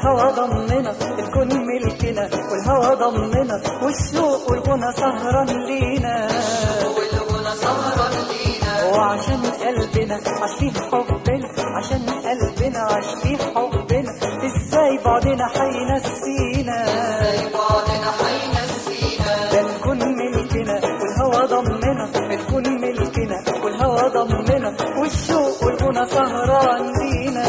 والهوى ضمنا الكون ملكنا والهوى ضمنا والشوق والغنى سهران لينا وعشان قلبنا عاش فيه حبنا عشان قلبنا عاش فيه حبنا ازاي بعدنا حينسينا ده الكون ملكنا والهوى ضمنا الكون ملكنا والهوى ضمنا والشوق والغنى سهران لينا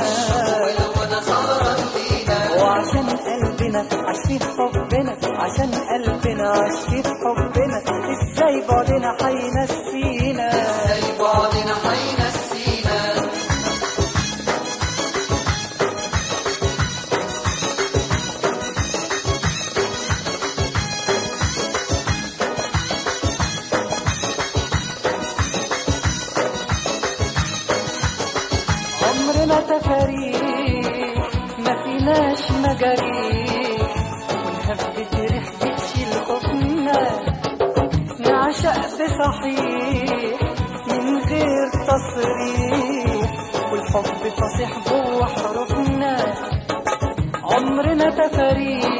وعشان قلبنا عاش فيه حبنا عشان قلبنا عاش فيه حبنا ازاي بعدنا حينسينا عمرنا تفاريح ما فيناش مجاريح ونهبت ريح بتشيل خوفنا نعشق بصحيح من غير تصريح والحب فصيح جوه حروفنا عمرنا تفاريح